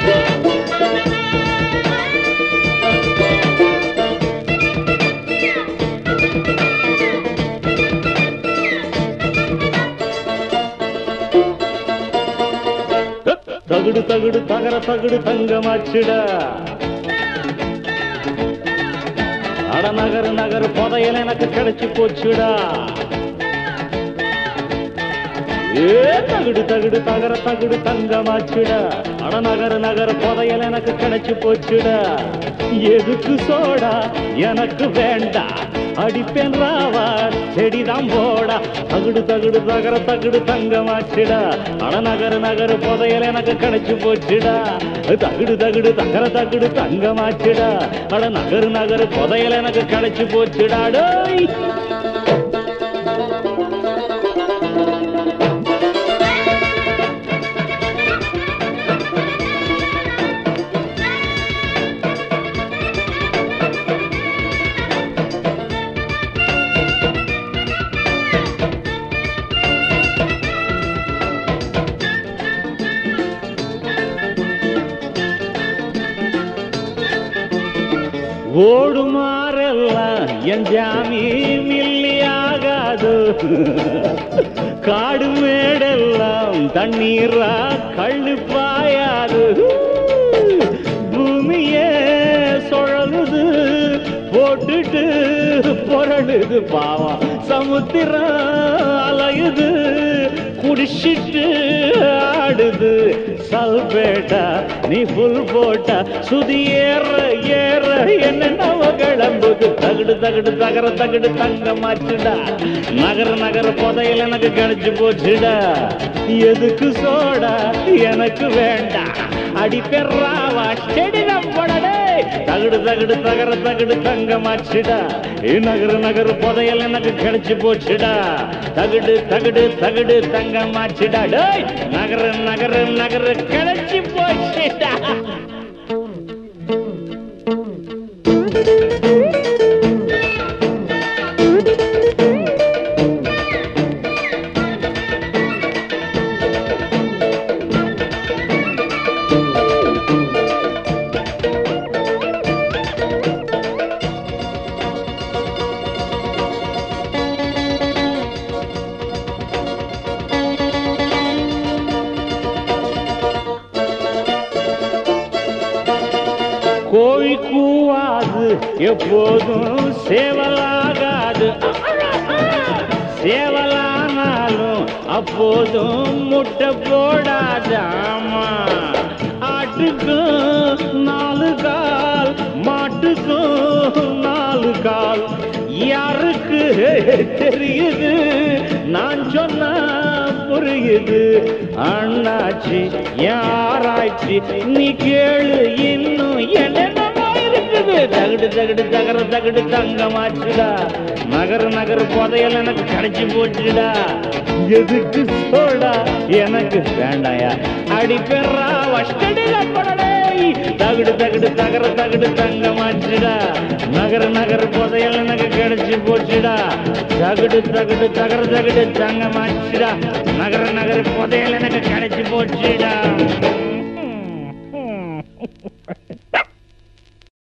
தகுடு தகுடு தகர தகுடு தங்கமாச்சுடா அட நகர் நகர் புதையல் எனக்கு கிடைச்சு போச்சுடா ஏ தகுடு தகுடு தகர தகுடு தங்கமாச்சுடா அட நகர் நகர் புதையல் எனக்கு கிடைச்சு போச்சுடா எதுக்கு சோடா எனக்கு வேண்டாம் அடிப்பேன் ராவா செடிதான் போடா தகுடு தகுடு தகர தகுடு தங்கமாச்சுடா அட நகர் நகர் புதையல் எனக்கு கிடைச்சு போச்சுடா தகுடு தகுடு தகர தகுடு தங்கமாச்சுடா அட நகர் நகர் புதையல் எனக்கு கிடைச்சு போச்சுடா டேய் ஓடுமாறெல்லாம் என் ஜாமி மில்லியாகாது காடு மேடெல்லாம் தண்ணீரா கள்ளு பாயாது பூமியே சுழலுது போட்டுட்டு புரளுது பாவம் சமுத்திரம் அலையுது குடிச்சிட்டு ஆடுது சல்பேட்டா நீ புல் போட்டா சுதி ஏற ஏற என்ன நவ கிளம்புது தகுடு தகுடு தகர தகுடு தங்க மாச்சுடா நகர நகர புதையல் எனக்கு கிடைச்சு போச்சுடா எதுக்கு சோடா எனக்கு வேண்டாம் அடி பெறாவா செடி நம்படடே தகுடு தகுடு தகர தகுடு தங்க மாச்சுடா நகர நகர புதையல் எனக்கு கிடைச்சு போச்சுடா தகுடு தகுடு தகுடு தங்க மாச்சுடா டேய் நகர நகர நகர கிடைச்சு போச்சுடா கோழி கூவாது எப்போதும் சேவலாகாது சேவலானாலும் அப்போதும் முட்டை போடாது ஆமா ஆட்டுக்கும் நாலு கால் மாட்டுக்கும் நாலு கால் யாருக்கு தெரியுது நான் சொன்னா புரியுது அண்ணாச்சி யாராய்ச்சி நீ கேளு இன்னும் என்னென்னமோ இருக்குது தகுடு தகுடு தகர தகுடு தங்கமாச்சுடா நகர நகர புதையல் எனக்கு கிடைச்சு போச்சுடா எதுக்கு சோடா எனக்கு வேண்டாயா அடி பெறா வஷ்டடில படடே தகுடு தகுடு தகர தகுடு தங்கமாச்சுடா நகர நகர புதையல் எனக்கு கிடைச்சு போச்சுடா தகுடு தகுடு தகர தகுடு தங்கமாச்சுடா நகர நகர புதையல் எனக்கு கிடைச்சு போச்சுடா